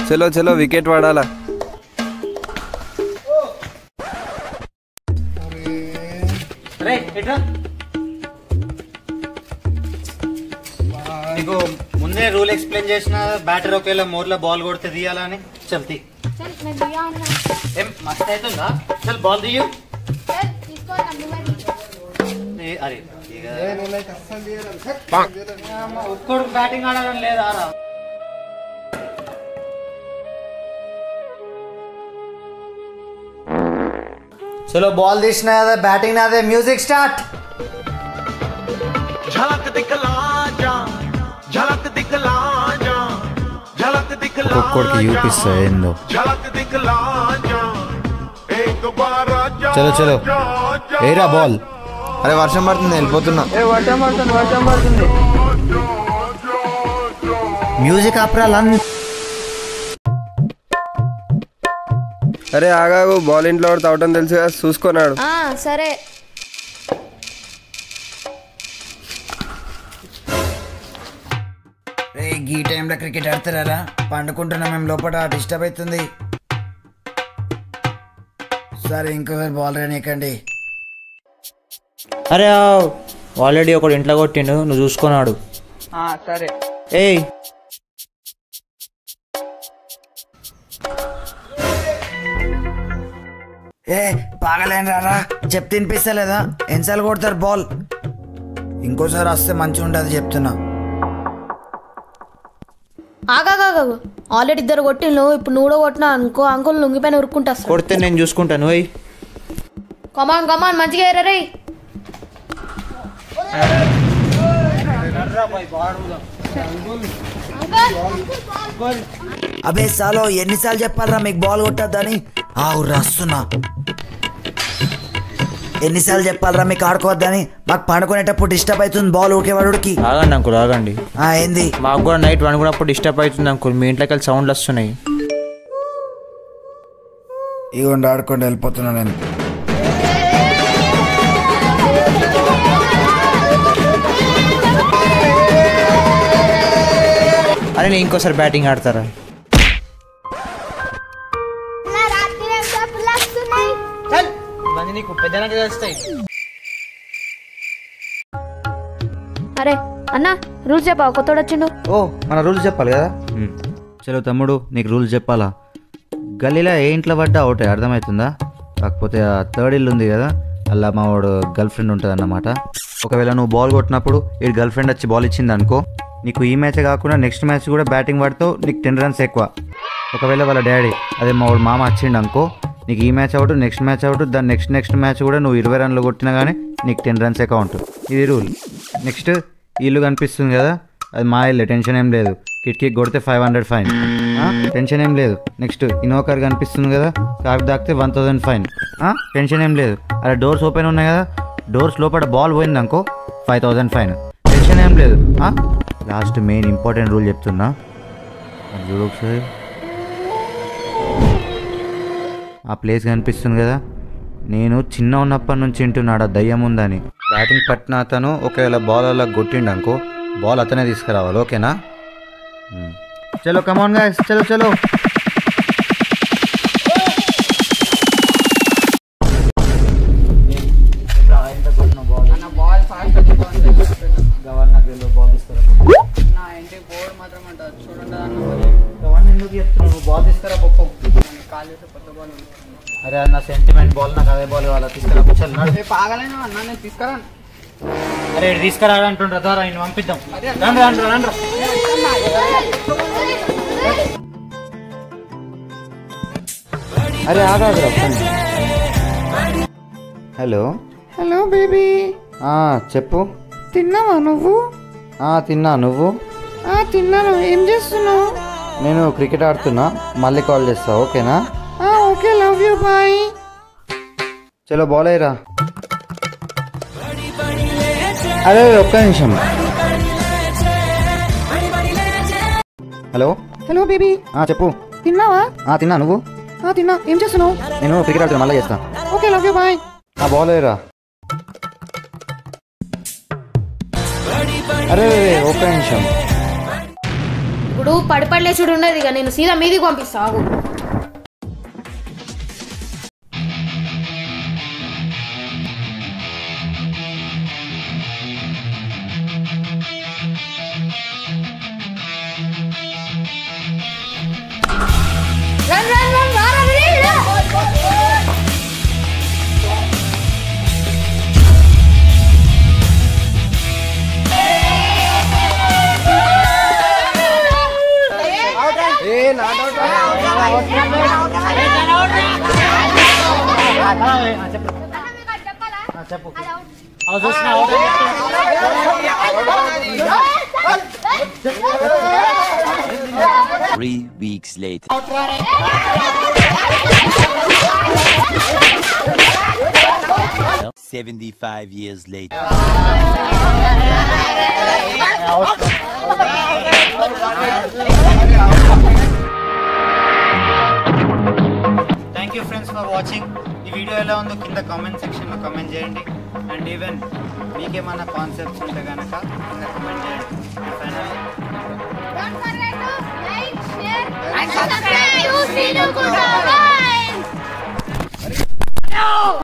చలో చలో వికెట్ పడాలా రే ఎట్రా నీకు ముందే రూల్ ఎక్స్ప్లెయిన్ చేసిన బ్యాటర్ ఒకేలా మోర్లో బాల్ కొడితే తీయాలని చల్ తీ चल मैं दिया हूं ना ఏం మస్తు అవుతుందా చల్ బాల్ తీయు चल इसको नंबर ఏ, అరే ఇక అమ్మ, ఒక్కడు బ్యాటింగ్ ఆడాలని లేదా రా చలో బాల్ తీసిన కదా బ్యాటింగ్ నాదే మ్యూజిక్ స్టార్ట్ झलक दिखला जा झलक दिखला जा झलक दिखला ఒక్కొక్కడికి చూపిస్తా ఏందో झलक दिखला जा एक बार जा చలో చలో ఏరా బాల్ అరే వర్షం పడుతుంది వెళ్ళిపోతున్నా మ్యూజిక్ ఆపరా లంచ్ అరే ఆగాగు బాల్ ఇంట్లో పడితే అవటం తెలుసు కదా చూసుకున్నాడు ఆ సరే రే ఈ టైంలో క్రికెట్ ఆడతారా పండుకుంటున్నా మేము లోపల డిస్టర్బ్ అవుతుంది సరే ఇంకోసారి బాల్ రానికండి అరే ఆల్రెడీ ఒకడు ఇంట్లో కొట్టిండు నువ్వు చూసుకున్నాడు సరే ఏయ్ ఏ పాగలేను రారా చెప్ తినిపిస్తలేదా ఎన్నిసార్లు కొడతారు బాల్ ఇంకోసారి వస్తే మంచిగా ఉండదు చెప్తున్నా ఆగాగాగు ఆల్రెడీ ఇద్దరు కొట్టిండు ఇప్పుడు నువ్వు కూడా కొట్టినా అనుకో అంకుల్ లొంగిపోయిన ఉరుక్కుంటా కొడితే నేను చూసుకుంటాను ఓయ్ కమాన్ కమాన్ మంచిగా ఎర్ర రే అబే సాలో ఎన్నిసార్లు చెప్పాలరా మీకు బాల్ కొట్టద్దని ఆవు రస్తున్నా ఎన్నిసార్లు చెప్పాలరా మీకు ఆడుకోవద్దని మాకు పండుకునేటప్పుడు డిస్టర్బ్ అవుతుంది బాల్ ఊకేవాడుకి ఆగండి అంకుల్ ఆగండి ఆ ఏంది మాకు కూడా నైట్ పనుకున్నప్పుడు డిస్టర్బ్ అవుతుంది అంకుల్ మీ ఇంట్లోకి వెళ్ళి సౌండ్లు వస్తున్నాయి ఇవ్వండి ఆడుకోండి వెళ్ళిపోతున్నా నేను అరే నేను ఇంకోసారి బ్యాటింగ్ ఆడతారా నీకు పెద్ద తెలుస్తాయి అరే అన్న రూల్స్ చెప్పా కొత్తోడు వచ్చిండు ఓ మన రూల్స్ చెప్పాలి కదా చలో తమ్ముడు నీకు రూల్స్ చెప్పాలా గల్లీలో ఏ ఇంట్లో పడ్డా ఒకటే అర్థమవుతుందా కాకపోతే ఆ థర్డ్ ఇల్లు ఉంది కదా అలా మా వాడు గర్ల్ ఫ్రెండ్ ఉంటుంది అన్నమాట ఒకవేళ నువ్వు బాల్ కొట్టినప్పుడు ఈ గర్ల్ ఫ్రెండ్ వచ్చి బాల్ ఇచ్చింది అనుకో నీకు ఈ మ్యాచ్ కాకుండా నెక్స్ట్ మ్యాచ్ కూడా బ్యాటింగ్ పడితే నీకు టెన్ రన్స్ ఎక్కువ ఒకవేళ వాళ్ళ డాడీ అదే మా వాడు మామ వచ్చిండు అనుకో నీకు ఈ match out next match out దాని నెక్స్ట్ నెక్స్ట్ మ్యాచ్ కూడా నువ్వు ఇరవై రన్లు కొట్టినా కానీ నీకు టెన్ రన్స్ అకౌంట్ ఇది రూల్ నెక్స్ట్ ఇల్లు కనిపిస్తుంది కదా అది మా ఇల్లు టెన్షన్ ఏం లేదు కిటికీ కొడితే ఫైవ్ హండ్రెడ్ ఫైన్ టెన్షన్ ఏం లేదు నెక్స్ట్ ఇన్నోవా కార్ కనిపిస్తుంది కదా కార్ దాకితే వన్ థౌసండ్ ఫైన్ టెన్షన్ ఏం లేదు అలా డోర్స్ ఓపెన్ ఉన్నాయి కదా డోర్స్ లోపల బాల్ పోయింది అనుకో ఫైవ్ థౌసండ్ ఫైన్ టెన్షన్ ఏం లేదు లాస్ట్ మెయిన్ ఇంపార్టెంట్ రూల్ చెప్తున్నా అది చూడు ఒకసారి ఆ ప్లేస్ కనిపిస్తుంది కదా నేను చిన్న ఉన్నప్పటి నుంచి వింటున్నాడు ఆ దయ్యం ఉందని బ్యాటింగ్ పట్టిన అతను ఒకవేళ బాల్ అలా కొట్టిండు అనుకో బాల్ అతనే తీసుకురావాలి ఓకేనా మ్మ్. చలో కమాన్ గాయస్ చలో చలో అన్న బాల్ ఫాస్ట్ నా ఇంటికి బోర్డు మాత్రం అంటారు చూడండి అన్న ఎందుకు చెప్తున్నావు బాల్ తీసుకురా పప్పు కాల్ చేస్తే కొత్త బాల్ ఉంది అరే నా సెంటిమెంట్ బాల్ నాకు అదే బాల్ వాళ్ళ తీసుకురా చల్ నడు. రేపు ఆగలేను అన్న నేను తీసుకురాను అరే తీసుకురా అంటుండ్రా ద్వారా ఆయన పంపిద్దాం రండి రండి రండి అరే ఆగాదురా హలో హలో బేబీ ఆ, చెప్పు తిన్నావా నువ్వు ఆ, తిన్నా నువ్వు ఆ తిన్నాను ఏం చేస్తున్నావు నేను క్రికెట్ ఆడుతున్నా మళ్ళీ కాల్ చేస్తా ఓకేనా ఆ ఓకే లవ్ యూ బాయ్ చలో బాల్ అయ్యరా అరే ఒక్క నిమిషం హలో హలో బేబీ ఆ, చెప్పు తిన్నావా ఆ, తిన్నా నువ్వు ఆ తిన్నా ఏం చేస్తున్నావు నేను క్రికెట్ ఆడుతున్నా మళ్ళీ చేస్తా ఓకే లవ్ యూ బాయ్ ఆ బాల్ అయ్యరా అరే ఒక్క నిమిషం ఇప్పుడు ఇప్పుడు పడిపడలేచుడు ఉండదు ఇక నేను సీదా మీదికి పంపిస్తా ఆగు రన్ రన్ రన్ రారా రే, రా. Three weeks later. Seventy-five years later. Thank you friends for watching ఈ వీడియో ఎలా ఉందో కింద కామెంట్ సెక్షన్లో కామెంట్ చేయండి అండ్ ఈవెన్ మీకేమన్నా కాన్సెప్ట్స్ ఉంటే కనుక కింద కామెంట్ చేయండి finally Don't forget to like, share, and subscribe to Sinu Kuda. Bye.